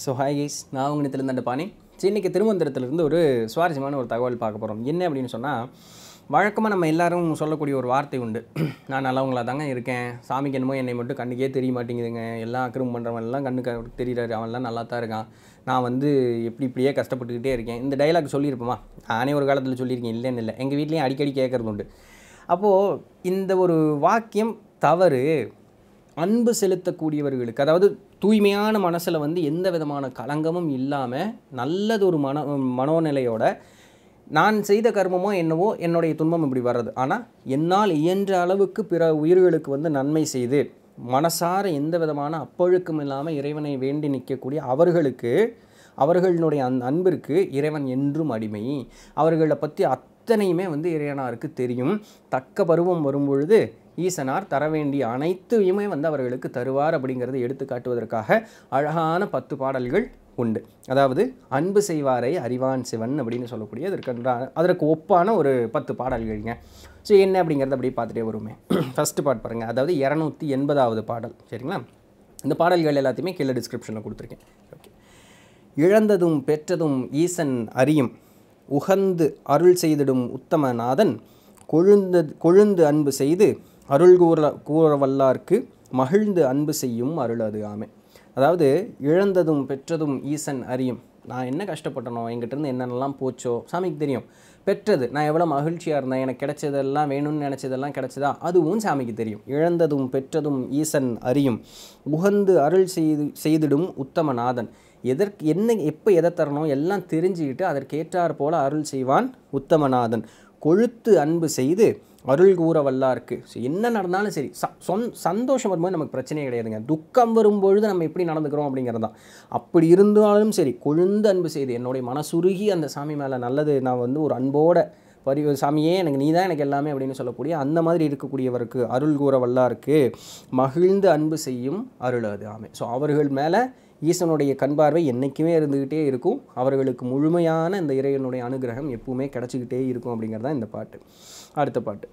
so hi guys நான் உங்கள் நித்திலிருந்த பாணி சரி, இன்னைக்கு திருமந்திரத்திலிருந்து ஒரு சுவாரஸ்யமான ஒரு தகவல் பார்க்க போகிறோம் என்ன அப்படின்னு சொன்னால் வழக்கமாக நம்ம எல்லாரும் சொல்லக்கூடிய ஒரு வார்த்தை உண்டு நான் நல்லவங்களா தாங்க இருக்கேன் சாமிக்கு என்னமோ என்னை மட்டும் கண்ணுக்கே தெரிய மாட்டேங்குதுங்க எல்லாம் அக்கிரம் பண்ணுறவன் எல்லாம் கண்ணுக்கு தெரியுறாரு அவன்லாம் நல்லா தான் இருக்கான் நான் வந்து எப்படி இப்படியே கஷ்டப்பட்டுக்கிட்டே இருக்கேன் இந்த டைலாக் சொல்லியிருப்போமா நானே ஒரு காலத்தில் சொல்லியிருக்கேன் இல்லைன்னு இல்லை எங்கள் வீட்லேயும் அடிக்கடி கேட்குறது உண்டு அப்போது இந்த ஒரு வாக்கியம் தவறு அன்பு செலுத்தக்கூடியவர்களுக்கு அதாவது தூய்மையான மனசில் வந்து எந்த விதமான களங்கமும் இல்லாமல் நல்லதொரு மன மனோநிலையோட நான் செய்த கர்மமோ என்னவோ என்னுடைய துன்பம் இப்படி வர்றது ஆனால் என்னால் இயன்ற அளவுக்கு பிற உயிர்களுக்கு வந்து நன்மை செய்து மனசார எந்த விதமான அப்பொழுக்கம் இல்லாமல் இறைவனை வேண்டி நிற்கக்கூடிய அவர்களுக்கு அவர்களுடைய அந்த அன்பிற்கு இறைவன் என்றும் அடிமை அவர்களை பற்றி அத்தனையுமே வந்து இறைவனாருக்கு தெரியும் தக்க பருவம் வரும்பொழுது ஈசனார் தர வேண்டிய அனைத்தையுமே வந்து அவர்களுக்கு தருவார் அப்படிங்கிறதை எடுத்து காட்டுவதற்காக அழகான பத்து பாடல்கள் உண்டு அதாவது அன்பு செய்வாரை அறிவான் சிவன் அப்படின்னு சொல்லக்கூடிய அதற்கு அதற்கு ஒப்பான ஒரு பத்து பாடல்கள்ங்க ஸோ என்ன அப்படிங்கிறத அப்படியே பார்த்துட்டே வருமே ஃபஸ்ட்டு பாட் பாருங்கள் அதாவது இரநூத்தி எண்பதாவது பாடல் சரிங்களா இந்த பாடல்கள் எல்லாத்தையுமே கீழே டிஸ்கிரிப்ஷனில் கொடுத்துருக்கேன் ஓகே இழந்ததும் பெற்றதும் ஈசன் அறியும் உகந்து அருள் செய்திடும் உத்தமநாதன் கொழுந்து கொழுந்து அன்பு செய்து அருள் கூற கூறவல்லார்க்கு மகிழ்ந்து அன்பு செய்யும் அருள் அது ஆமை அதாவது இழந்ததும் பெற்றதும் ஈசன் அறியும் நான் என்ன கஷ்டப்பட்டனோ என்கிட்டருந்து என்னென்னலாம் போச்சோ சாமிக்கு தெரியும் பெற்றது நான் எவ்வளோ மகிழ்ச்சியாக இருந்தேன் எனக்கு கிடைச்சதெல்லாம் வேணும்னு நினச்சதெல்லாம் கிடைச்சதா அதுவும் சாமிக்கு தெரியும் இழந்ததும் பெற்றதும் ஈசன் அறியும் உகந்து அருள் செய்து செய்திடும் உத்தமநாதன் எதற்கு என்ன எப்போ எதை தரணும் எல்லாம் தெரிஞ்சுக்கிட்டு அதற்கேற்றாற் போல அருள் செய்வான் உத்தமநாதன் கொழுத்து அன்பு செய்து அருள் கூற வல்லாருக்கு ஸோ என்ன நடந்தாலும் சரி ச சொந் சந்தோஷம் வரும்போது நமக்கு பிரச்சனையே கிடையாதுங்க துக்கம் வரும்பொழுது நம்ம எப்படி நடந்துக்கிறோம் அப்படிங்கிறது தான் அப்படி இருந்தாலும் சரி கொழுந்து அன்பு செய்து என்னுடைய மனசுருகி அந்த சாமி மேலே நல்லது நான் வந்து ஒரு அன்போட பரி சாமியே எனக்கு நீ தான் எனக்கு எல்லாமே அப்படின்னு சொல்லக்கூடிய அந்த மாதிரி இருக்கக்கூடியவருக்கு அருள் கூற வல்லாருக்கு மகிழ்ந்து அன்பு செய்யும் அருள் அது ஆமை ஸோ அவர்கள் மேலே ஈசனுடைய கண் பார்வை என்றைக்குமே இருந்துக்கிட்டே இருக்கும் அவர்களுக்கு முழுமையான இந்த இறைவனுடைய அனுகிரகம் எப்பவுமே கிடச்சிக்கிட்டே இருக்கும் அப்படிங்கிறது தான் இந்த பாட்டு அடுத்த பாட்டு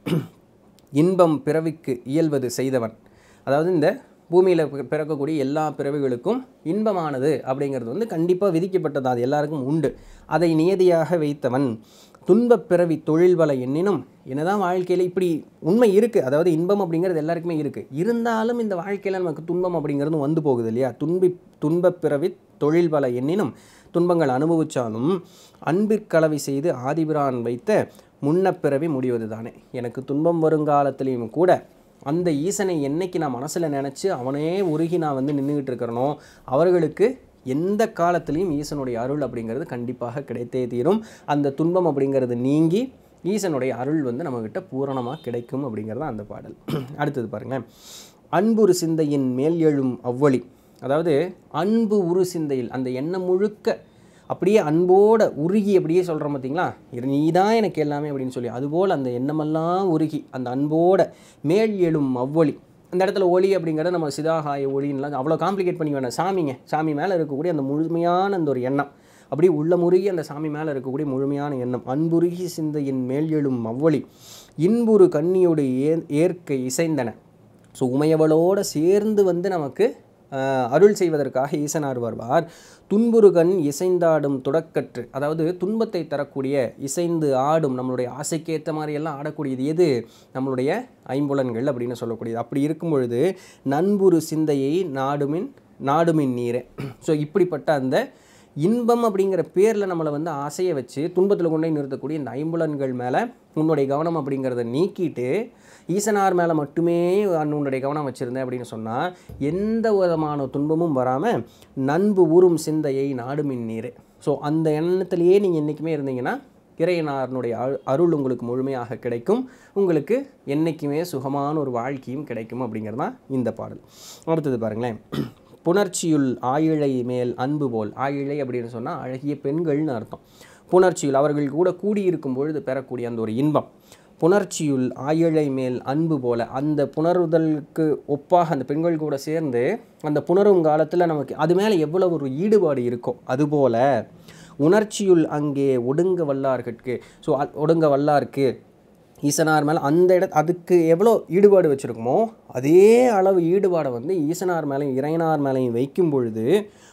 இன்பம் பிறவிக்கு இயல்வது செய்தவன் அதாவது இந்த பூமியில் பிறக்கக்கூடிய எல்லா பிறவிகளுக்கும் இன்பமானது அப்படிங்கிறது வந்து கண்டிப்பாக விதிக்கப்பட்டது அது எல்லாருக்கும் உண்டு அதை நியதியாக வைத்தவன் துன்பப் பிறவி தொழில் வலை எண்ணினும் என்னதான் வாழ்க்கையில் இப்படி உண்மை இருக்குது அதாவது இன்பம் அப்படிங்கிறது எல்லாருக்குமே இருக்குது இருந்தாலும் இந்த வாழ்க்கையில் நமக்கு துன்பம் அப்படிங்கிறது வந்து போகுது இல்லையா துன்பி துன்பப் பிறவி தொழில் வலை எண்ணினும் துன்பங்கள் அனுபவித்தாலும் அன்பிற்கலவை செய்து ஆதிபிரான் வைத்த முன்னப்பிறவி முடிவது தானே எனக்கு துன்பம் வருங்காலத்திலையும் கூட அந்த ஈசனை என்னைக்கு நான் மனசில் நினச்சி அவனே உருகி நான் வந்து நின்றுக்கிட்டு இருக்கிறனோ அவர்களுக்கு எந்த காலத்துலேயும் ஈசனுடைய அருள் அப்படிங்கிறது கண்டிப்பாக கிடைத்தே தீரும் அந்த துன்பம் அப்படிங்கிறது நீங்கி ஈசனுடைய அருள் வந்து நம்மக்கிட்ட பூரணமாக கிடைக்கும் அப்படிங்கிறது தான் அந்த பாடல் அடுத்தது பாருங்களேன் அன்புரு சிந்தையின் மேல் எழும் அவ்வழி அதாவது அன்பு உரு சிந்தையில் அந்த எண்ணம் முழுக்க அப்படியே அன்போட உருகி அப்படியே சொல்கிறோம் பார்த்தீங்களா நீ தான் எனக்கு எல்லாமே அப்படின்னு சொல்லி அதுபோல் அந்த எண்ணமெல்லாம் உருகி அந்த அன்போட மேல் எழும் அவ்வொளி அந்த இடத்துல ஒளி அப்படிங்கிறத நம்ம சிதாகாய ஒளின்லாம் அவ்வளோ காம்ப்ளிகேட் பண்ணி வேணாம் சாமிங்க சாமி மேலே இருக்கக்கூடிய அந்த முழுமையான அந்த ஒரு எண்ணம் அப்படியே உள்ள முருகி அந்த சாமி மேலே இருக்கக்கூடிய முழுமையான எண்ணம் அன்புருகி சிந்தையின் மேல் எழும் அவ்வொளி இன்புறு கண்ணியோடு ஏ ஏற்க இசைந்தன ஸோ உமையவளோடு சேர்ந்து வந்து நமக்கு ஆஹ், அருள் செய்வதற்காக ஈசனார் வருவார் துன்புருகன் இசைந்தாடும் தொடக்கற்று அதாவது துன்பத்தை தரக்கூடிய இசைந்து ஆடும் நம்மளுடைய ஆசைக்கேற்ற மாதிரி எல்லாம் ஆடக்கூடியது எது நம்மளுடைய ஐம்புலன்கள் அப்படின்னு சொல்லக்கூடியது அப்படி இருக்கும் பொழுது நண்புரு சிந்தையை நாடுமின் நாடுமின் நீரே ஸோ இப்படிப்பட்ட அந்த இன்பம் அப்படிங்கிற பேரில் நம்மளை வந்து ஆசையை வச்சு துன்பத்தில் கொண்டு போய் நிறுத்தக்கூடிய இந்த ஐம்புலன்கள் மேலே உன்னுடைய கவனம் அப்படிங்கிறத நீக்கிட்டு ஈசனார் மேலே மட்டுமே உன்னுடைய கவனம் வச்சுருந்தேன் அப்படின்னு சொன்னால் எந்த விதமான துன்பமும் வராமல் நண்பு ஊறும் சிந்தையை நாடுமின் நீர் ஸோ அந்த எண்ணத்திலேயே நீங்கள் என்றைக்குமே இருந்தீங்கன்னா இறையனாரனுடைய அரு- அருள் உங்களுக்கு முழுமையாக கிடைக்கும் உங்களுக்கு என்றைக்குமே சுகமான ஒரு வாழ்க்கையும் கிடைக்கும் அப்படிங்கிறது தான் இந்த பாடல் அடுத்தது பாருங்களேன் புணர்ச்சியுள் ஆயிழை மேல் அன்பு போல் ஆயிழை அப்படின்னு சொன்னால் அழகிய பெண்கள்னு அர்த்தம் புணர்ச்சியுள் அவர்கள் கூட கூடியிருக்கும் பொழுது பெறக்கூடிய அந்த ஒரு இன்பம் புணர்ச்சியுள் ஆயிழை மேல் அன்பு போல அந்த புணருதலுக்கு ஒப்பாக அந்த பெண்கள் கூட சேர்ந்து அந்த புணரும் காலத்தில் நமக்கு அது மேலே எவ்வளவு ஒரு ஈடுபாடு இருக்கோ அதுபோல உணர்ச்சியுள் அங்கே ஒடுங்க வல்லார்கட்கு ஸோ ஒடுங்க வல்லாருக்கு ஈசனார் மேலே அந்த இட அதுக்கு எவ்வளோ ஈடுபாடு வச்சுருக்குமோ அதே அளவு ஈடுபாடை வந்து ஈசனார் மேலேயும் இறையனார் மேலேயும் வைக்கும் பொழுது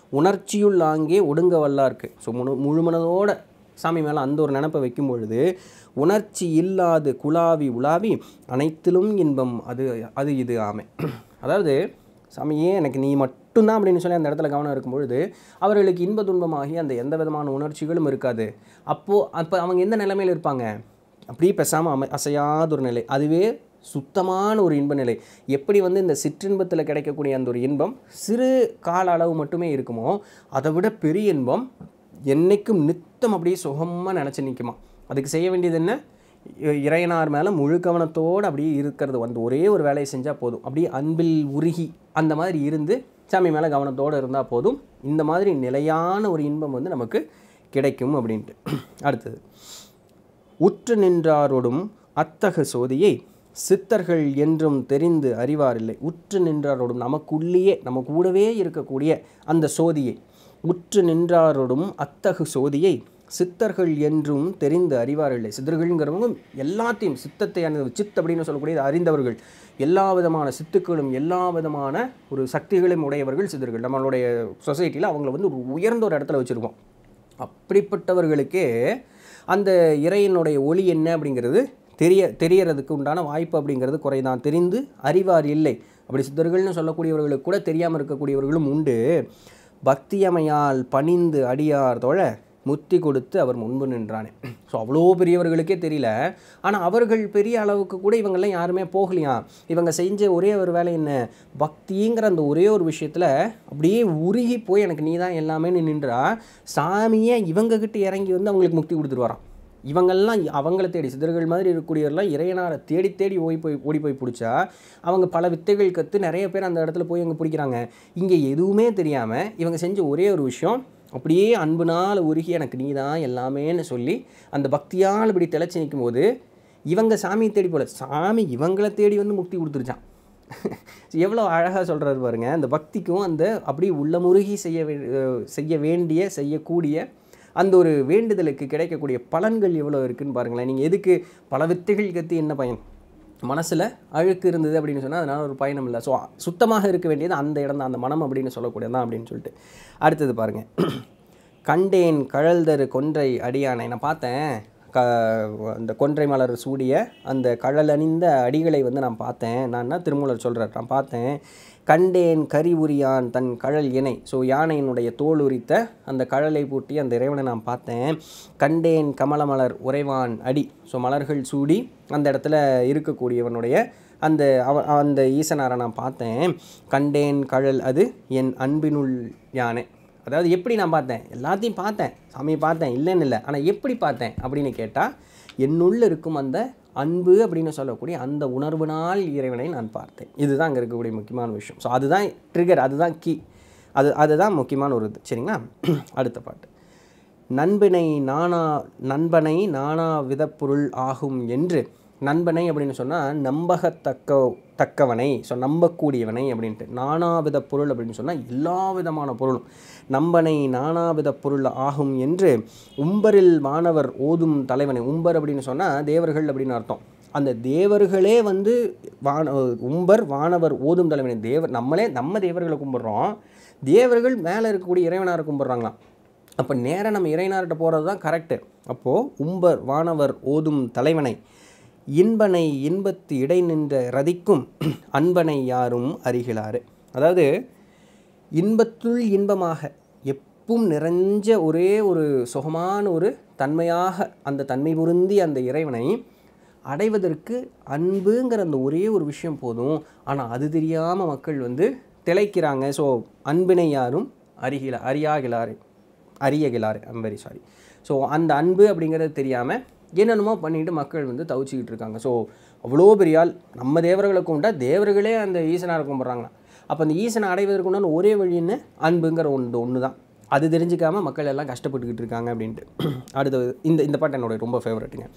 உணர்ச்சியுள் ஆங்கே ஒடுங்க வல்லார்க்கு ஸோ முழு முழுமனதோட சாமி மேலே அந்த ஒரு நினப்பை வைக்கும் பொழுது உணர்ச்சி இல்லாது குலாவி உலாவி அனைத்திலும் இன்பம் அது அது இது ஆமை அதாவது சாமியே எனக்கு நீ மட்டும்தான் அப்படின்னு சொல்லி அந்த இடத்துல கவனம் இருக்கும் பொழுது அவர்களுக்கு இன்ப துன்பமாகி அந்த எந்த விதமான உணர்ச்சிகளும் இருக்காது அப்போது அப்போ அவங்க எந்த நிலைமையில் இருப்பாங்க அப்படியே பேசாமல் அமை அசையாத ஒரு நிலை அதுவே சுத்தமான ஒரு இன்ப நிலை எப்படி வந்து இந்த சிற்றின்பத்தில் கிடைக்கக்கூடிய அந்த ஒரு இன்பம் சிறு கால அளவு மட்டுமே இருக்குமோ அதை விட பெரிய இன்பம் என்னைக்கும் நித்தம் அப்படியே சுகமாக நினச்சி நிற்குமா அதுக்கு செய்ய வேண்டியது என்ன இ- இறையனார் மேலே முழு கவனத்தோடு அப்படியே இருக்கிறது வந்து ஒரே ஒரு வேலையை செஞ்சால் போதும் அப்படியே அன்பில் உருகி அந்த மாதிரி இருந்து சாமி மேலே கவனத்தோடு இருந்தால் போதும் இந்த மாதிரி நிலையான ஒரு இன்பம் வந்து நமக்கு கிடைக்கும் அப்படின்ட்டு அடுத்தது உற்று நின்றாரோடும் அத்தகு சோதியை சித்தர்கள் என்றும் தெரிந்து அறிவாரில்லை உற்று நின்றாரோடும் நமக்குள்ளேயே நம்ம கூடவே இருக்கக்கூடிய அந்த சோதியை உற்று நின்றாரோடும் அத்தகு சோதியை சித்தர்கள் என்றும் தெரிந்து அறிவாரில்லை சித்தர்கள்ங்கிறவங்க எல்லாத்தையும் சித்தத்தை அனு சித் அப்படின்னு சொல்லக்கூடியது அறிந்தவர்கள் எல்லா விதமான சித்துக்களும் எல்லா விதமான ஒரு சக்திகளும் உடையவர்கள் சித்தர்கள் நம்மளுடைய சொசைட்டியில் அவங்கள வந்து ஒரு உயர்ந்த ஒரு இடத்துல வச்சுருக்கோம் அப்படிப்பட்டவர்களுக்கே அந்த இறையினுடைய ஒளி என்ன அப்படிங்கிறது தெரிய தெரியறதுக்கு உண்டான வாய்ப்பு அப்படிங்கிறது குறைதான் தெரிந்து அறிவார் இல்லை அப்படி சித்தர்கள்னு சொல்லக்கூடியவர்களுக்கு கூட தெரியாமல் இருக்கக்கூடியவர்களும் உண்டு பக்தியமையால் பணிந்து அடியார் தொழ முத்தி கொடுத்து அவர் முன்பு நின்றானே ஸோ அவ்வளோ பெரியவர்களுக்கே தெரியல ஆனால் அவர்கள் பெரிய அளவுக்கு கூட இவங்கெல்லாம் யாருமே போகலையாம் இவங்க செஞ்ச ஒரே ஒரு வேலை என்ன பக்திங்கிற அந்த ஒரே ஒரு விஷயத்தில் அப்படியே உருகி போய் எனக்கு நீ தான் எல்லாமே நின்றா சாமியே இவங்ககிட்ட இறங்கி வந்து அவங்களுக்கு முக்தி கொடுத்துருவாராம் இவங்கெல்லாம் அவங்கள தேடி சித்தர்கள் மாதிரி இருக்கக்கூடியவரெல்லாம் இறையனாரை தேடி தேடி ஓடி போய் ஓடி போய் பிடிச்சா அவங்க பல வித்தைகள் கற்று நிறைய பேர் அந்த இடத்துல போய் அங்கே பிடிக்கிறாங்க இங்கே எதுவுமே தெரியாமல் இவங்க செஞ்ச ஒரே ஒரு விஷயம் அப்படியே அன்புனால் உருகி எனக்கு நீ தான் எல்லாமேன்னு சொல்லி அந்த பக்தியால் இப்படி திளைச்சி நிற்கும் போது இவங்க சாமியை தேடி போல சாமி இவங்கள தேடி வந்து முக்தி கொடுத்துருச்சான் எவ்வளோ அழகாக சொல்கிறாரு பாருங்க அந்த பக்திக்கும் அந்த அப்படி உள்ளமுருகி செய்ய வே செய்ய வேண்டிய செய்யக்கூடிய அந்த ஒரு வேண்டுதலுக்கு கிடைக்கக்கூடிய பலன்கள் எவ்வளோ இருக்குன்னு பாருங்களேன் நீங்கள் எதுக்கு பல வித்தைகள் கற்று என்ன பயன் மனசில் அழுக்கு இருந்தது அப்படின்னு சொன்னால் அதனால் ஒரு பயணம் இல்லை ஸோ சுத்தமாக இருக்க வேண்டியது அந்த இடம் தான் அந்த மனம் அப்படின்னு சொல்லக்கூடியதான் அப்படின்னு சொல்லிட்டு அடுத்தது பாருங்கள் கண்டேன் கழல்தரு கொன்றை அடியானை நான் பார்த்தேன் க அந்த கொன்றை மலர் சூடிய அந்த கழல் அணிந்த அடிகளை வந்து நான் பார்த்தேன் நான் என்ன திருமூலர் சொல்கிறார் நான் பார்த்தேன் கண்டேன் கரி உரியான் தன் கழல் இணை ஸோ யானையினுடைய தோல் உரித்த அந்த கழலை பூட்டி அந்த இறைவனை நான் பார்த்தேன் கண்டேன் கமலமலர் உறைவான் அடி ஸோ மலர்கள் சூடி அந்த இடத்துல இருக்கக்கூடியவனுடைய அந்த அவ அந்த ஈசனாரை நான் பார்த்தேன் கண்டேன் கழல் அது என் அன்பினுள் யானை அதாவது எப்படி நான் பார்த்தேன் எல்லாத்தையும் பார்த்தேன் சாமியை பார்த்தேன் இல்லைன்னு இல்லை ஆனால் எப்படி பார்த்தேன் அப்படின்னு கேட்டால் என்னுள்ள இருக்கும் அந்த அன்பு அப்படின்னு சொல்லக்கூடிய அந்த உணர்வினால் இறைவனை நான் பார்த்தேன் இதுதான் அங்கே இருக்கக்கூடிய முக்கியமான விஷயம் ஸோ அதுதான் ட்ரிகர் அதுதான் கீ அது அதுதான் முக்கியமான ஒரு இது சரிங்களா அடுத்த பாட்டு நண்பினை நானா நண்பனை நானா விதப்பொருள் ஆகும் என்று நண்பனை அப்படின்னு சொன்னால் நம்பகத்தக்க தக்கவனை ஸோ நம்பக்கூடியவனை அப்படின்ட்டு நானாவித பொருள் அப்படின்னு சொன்னால் எல்லா விதமான பொருளும் நம்பனை நானாவித பொருள் ஆகும் என்று உம்பரில் மாணவர் ஓதும் தலைவனை உம்பர் அப்படின்னு சொன்னால் தேவர்கள் அப்படின்னு அர்த்தம் அந்த தேவர்களே வந்து வான உம்பர் வானவர் ஓதும் தலைவனை தேவர் நம்மளே நம்ம தேவர்களை கும்பிட்றோம் தேவர்கள் மேலே இருக்கக்கூடிய இறைவனாரை கும்பிட்றாங்களாம் அப்போ நேராக நம்ம இறைநார்கிட்ட போகிறது தான் கரெக்டு அப்போது உம்பர் வானவர் ஓதும் தலைவனை இன்பனை இன்பத்து இடை நின்ற ரதிக்கும் அன்பனை யாரும் அறிகிறாரு அதாவது இன்பத்துள் இன்பமாக எப்பவும் நிறைஞ்ச ஒரே ஒரு சுகமான ஒரு தன்மையாக அந்த தன்மை பொருந்தி அந்த இறைவனை அடைவதற்கு அன்புங்கிற அந்த ஒரே ஒரு விஷயம் போதும் ஆனால் அது தெரியாமல் மக்கள் வந்து திளைக்கிறாங்க ஸோ அன்பினை யாரும் அறிகில அறியாகிலாரு அறியகிலாரு ஐம் வெரி சாரி ஸோ அந்த அன்பு அப்படிங்கிறது தெரியாமல் என்னென்னமோ பண்ணிட்டு மக்கள் வந்து தவிச்சிக்கிட்டு இருக்காங்க ஸோ அவ்வளோ பெரிய ஆள் நம்ம தேவர்களை கும்பிட்டா தேவர்களே அந்த ஈசனாரை கும்பிட்றாங்களாம் அப்போ அந்த ஈசனை அடைவதற்கு உண்டான ஒரே வழின்னு அன்புங்கிற ஒன்று ஒன்று தான் அது தெரிஞ்சுக்காம மக்கள் எல்லாம் கஷ்டப்பட்டுக்கிட்டு இருக்காங்க அப்படின்ட்டு அடுத்தது இந்த இந்த பாட்டு என்னுடைய ரொம்ப ஃபேவரட்டுங்க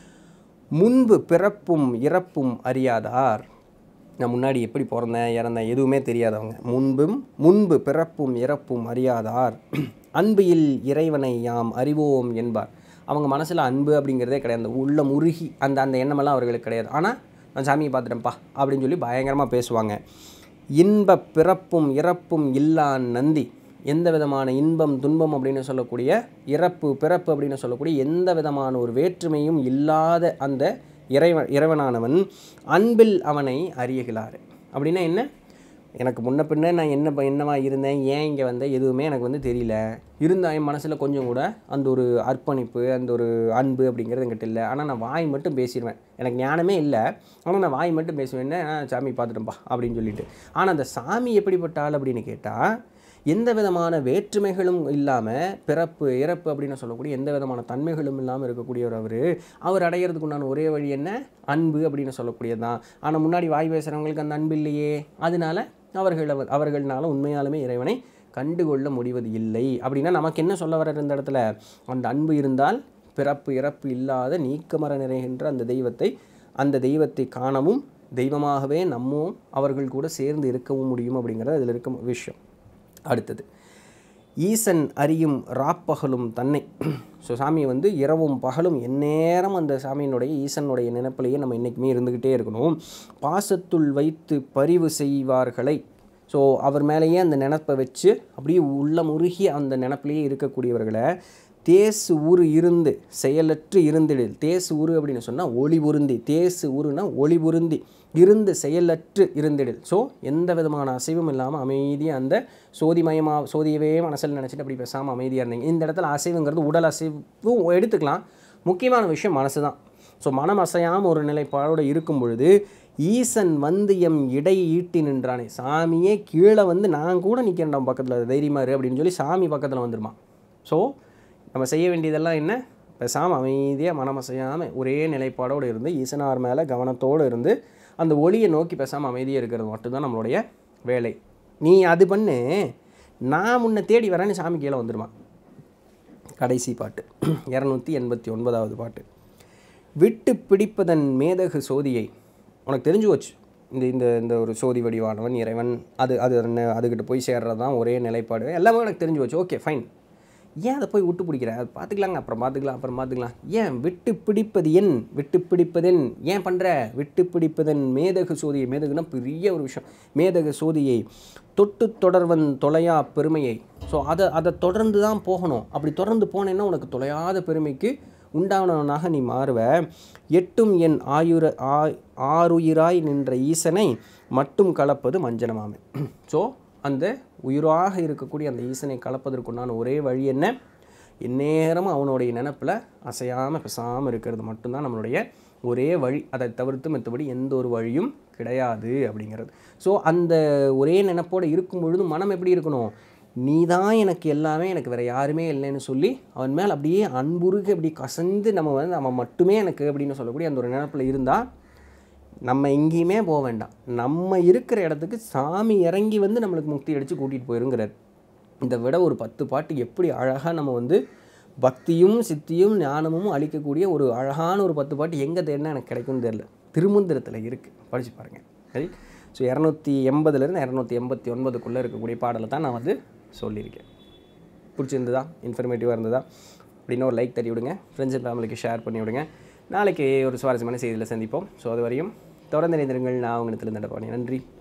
முன்பு பிறப்பும் இறப்பும் அறியாதார் நான் முன்னாடி எப்படி பிறந்தேன் இறந்தேன் எதுவுமே தெரியாதவங்க முன்பும் முன்பு பிறப்பும் இறப்பும் அறியாதார் அன்பில் இறைவனை யாம் அறிவோம் என்பார் அவங்க மனசில் அன்பு அப்படிங்கிறதே கிடையாது அந்த உள்ள முருகி அந்த அந்த எண்ணமெல்லாம் அவர்களுக்கு கிடையாது ஆனால் நான் சாமியை பார்த்துட்டேன்ப்பா அப்படின்னு சொல்லி பயங்கரமாக பேசுவாங்க இன்ப பிறப்பும் இறப்பும் இல்லான் நந்தி எந்த விதமான இன்பம் துன்பம் அப்படின்னு சொல்லக்கூடிய இறப்பு பிறப்பு அப்படின்னு சொல்லக்கூடிய எந்த விதமான ஒரு வேற்றுமையும் இல்லாத அந்த இறைவன் இறைவனானவன் அன்பில் அவனை அறியகிறார் அப்படின்னா என்ன எனக்கு முன்ன பின்ன நான் என்ன ப- என்னவா இருந்தேன் ஏன் இங்கே வந்தேன் எதுவுமே எனக்கு வந்து தெரியல இருந்தா என் மனசில் கொஞ்சம் கூட அந்த ஒரு அர்ப்பணிப்பு அந்த ஒரு அன்பு அப்படிங்கிறது என்கிட்ட இல்லை ஆனால் நான் வாய் மட்டும் பேசிடுவேன் எனக்கு ஞானமே இல்லை ஆனால் நான் வாய் மட்டும் பேசுவேன் என்ன "நான் சாமி பார்த்துட்டேன்ப்பா அப்படின்னு சொல்லிட்டு ஆனால் அந்த சாமி எப்படிப்பட்ட ஆள் அப்படின்னு கேட்டால் எந்த விதமான வேற்றுமைகளும் இல்லாமல் பிறப்பு இறப்பு அப்படின்னு சொல்லக்கூடிய எந்த விதமான தன்மைகளும் இல்லாமல் இருக்கக்கூடியவர் அவர் அவர் அடையிறதுக்கு உண்டான ஒரே வழி என்ன அன்பு அப்படின்னு சொல்லக்கூடியது தான் ஆனால் முன்னாடி வாய் பேசுகிறவங்களுக்கு அந்த அன்பு இல்லையே அதனால அவர்கள் அவ- அவர்கள்னால உண்மையாலுமே இறைவனை கண்டுகொள்ள முடிவது இல்லை அப்படின்னா நமக்கு என்ன சொல்ல வர இந்த இடத்துல அந்த அன்பு இருந்தால் பிறப்பு இறப்பு இல்லாத நீக்கமர நிறைகின்ற அந்த தெய்வத்தை அந்த தெய்வத்தை காணவும் தெய்வமாகவே நம்மும் அவர்கள் கூட சேர்ந்து இருக்கவும் முடியும் அப்படிங்கிறது அதில் இருக்க விஷயம் அடுத்தது ஈசன் அறியும் ராப்பகலும் தன்னை ஸோ சாமியை வந்து இரவும் பகலும் எந்நேரம் அந்த சாமியினுடைய ஈசனுடைய நினைப்பிலேயே நம்ம என்றைக்குமே இருந்துக்கிட்டே இருக்கணும் பாசத்துள் வைத்து பரிவு செய்வார்களை ஸோ அவர் மேலேயே அந்த நினப்பை வச்சு அப்படியே உள்ளமுருகி அந்த நினப்பிலேயே இருக்கக்கூடியவர்களை தேசு உரு இருந்து செயலற்று இருந்திடில் தேசு உரு அப்படின்னு சொன்னால் ஒளி உருந்தி தேசு உருனா ஒளி உருந்தி இருந்து செயலற்று இருந்திடில் ஸோ எந்த விதமான அசைவும் இல்லாமல் அமைதியாக அந்த சோதிமயமாக சோதியவே மனசில் நினச்சிட்டு அப்படி பேசாமல் அமைதியாக இருந்தீங்க இந்த இடத்துல அசைவுங்கிறது உடல் அசைவும் எடுத்துக்கலாம் முக்கியமான விஷயம் மனசு தான் ஸோ மனம் அசையாமல் ஒரு நிலைப்பாடோடு இருக்கும் பொழுது ஈசன் வந்து எம் இடை ஈட்டி நின்றானே சாமியே கீழே வந்து நான் கூட நிற்கிறேன்டா பக்கத்தில் தைரியமாக இரு அப்படின்னு சொல்லி சாமி பக்கத்தில் வந்துருமா ஸோ நம்ம செய்ய வேண்டியதெல்லாம் என்ன பேசாமல் அமைதியாக மனம் அசையாமல் ஒரே நிலைப்பாடோடு இருந்து ஈசனார் மேலே கவனத்தோடு இருந்து அந்த ஒளியை நோக்கி பேசாமல் அமைதியாக இருக்கிறது மட்டும்தான் நம்மளுடைய வேலை நீ அது பண்ணு நான் முன்னை தேடி வரேன்னு சாமி கீழே வந்துருமா கடைசி பாட்டு இரநூத்தி எண்பத்தி ஒன்பதாவது பாட்டு விட்டு பிடிப்பதன் மேதகு சோதியை உனக்கு தெரிஞ்சு போச்சு இந்த இந்த இந்த ஒரு சோதி வடிவானவன் இறைவன் அது அது என்ன அதுக்கிட்ட போய் சேர்றது தான் ஒரே நிலைப்பாடு எல்லாமே எனக்கு தெரிஞ்சு போச்சு ஓகே ஃபைன் ஏன் அதை போய் விட்டு பிடிக்கிற அது பார்த்துக்கலாங்க அப்புறம் பார்த்துக்கலாம் அப்புறம் பார்த்துக்கலாம் ஏன் விட்டு பிடிப்பது என் விட்டு பிடிப்பதென் ஏன் பண்ணுற விட்டு பிடிப்பதன் மேதகு சோதியை மேதகுனா பெரிய ஒரு விஷயம் மேதகு சோதியை தொட்டு தொடர்வன் தொலையா பெருமையை ஸோ அதை அதை தொடர்ந்து தான் போகணும் அப்படி தொடர்ந்து போனேன்னா உனக்கு தொலையாத பெருமைக்கு உண்டானவனாக நீ மாறுவ எட்டும் என் ஆயுர ஆ- ஆருயிராய் நின்ற ஈசனை மட்டும் கலப்பது மஞ்சனமாமே ஸோ அந்த உயிராக இருக்கக்கூடிய அந்த ஈசனை கலப்பதற்குண்டான ஒரே வழி என்ன எந்நேரமும் அவனுடைய நினப்பில் அசையாமல் பேசாமல் இருக்கிறது மட்டும்தான் நம்மளுடைய ஒரே வழி அதை தவிர்த்து மற்றபடி எந்த ஒரு வழியும் கிடையாது அப்படிங்கிறது ஸோ அந்த ஒரே நினப்போடு இருக்கும் பொழுது மனம் எப்படி இருக்கணும் நீ தான் எனக்கு எல்லாமே எனக்கு வேறு யாருமே இல்லைன்னு சொல்லி அவன் மேல் அப்படியே அன்புருகு அப்படி கசந்து நம்ம வந்து அவன் மட்டுமே எனக்கு அப்படின்னு சொல்லக்கூடிய அந்த ஒரு நினப்பில் இருந்தால் நம்ம எங்கேயுமே போக வேண்டாம் நம்ம இருக்கிற இடத்துக்கு சாமி இறங்கி வந்து நம்மளுக்கு முக்தி அடித்து கூட்டிகிட்டு போயிருங்கிறார் இதை விட ஒரு பத்து பாட்டு எப்படி அழகாக நம்ம வந்து பக்தியும் சித்தியும் ஞானமும் அளிக்கக்கூடிய ஒரு அழகான ஒரு பத்து பாட்டு எங்கே தேடினா எனக்கு கிடைக்கும்னு தெரில திருமந்திரத்தில் இருக்குது படித்து பாருங்கள் சரி ஸோ இரநூத்தி எண்பதுலேருந்து இரநூத்தி எண்பத்தி ஒன்பதுக்குள்ளே இருக்கக்கூடிய பாடலை தான் நான் வந்து சொல்லியிருக்கேன் பிடிச்சிருந்ததா இன்ஃபர்மேட்டிவாக இருந்ததா அப்படின்னா ஒரு லைக் தட்டி விடுங்க ஃப்ரெண்ட்ஸ் அண்ட் ஃபேமிலிக்கு ஷேர் பண்ணி விடுங்க நாளைக்கு ஒரு சுவாரஸ்யமான செய்தியில் சந்திப்போம் ஸோ அது வரையும் தொடர்ந்து இணைந்திருங்கள் நான் உங்களிடத்தில் நடப்பானே நன்றி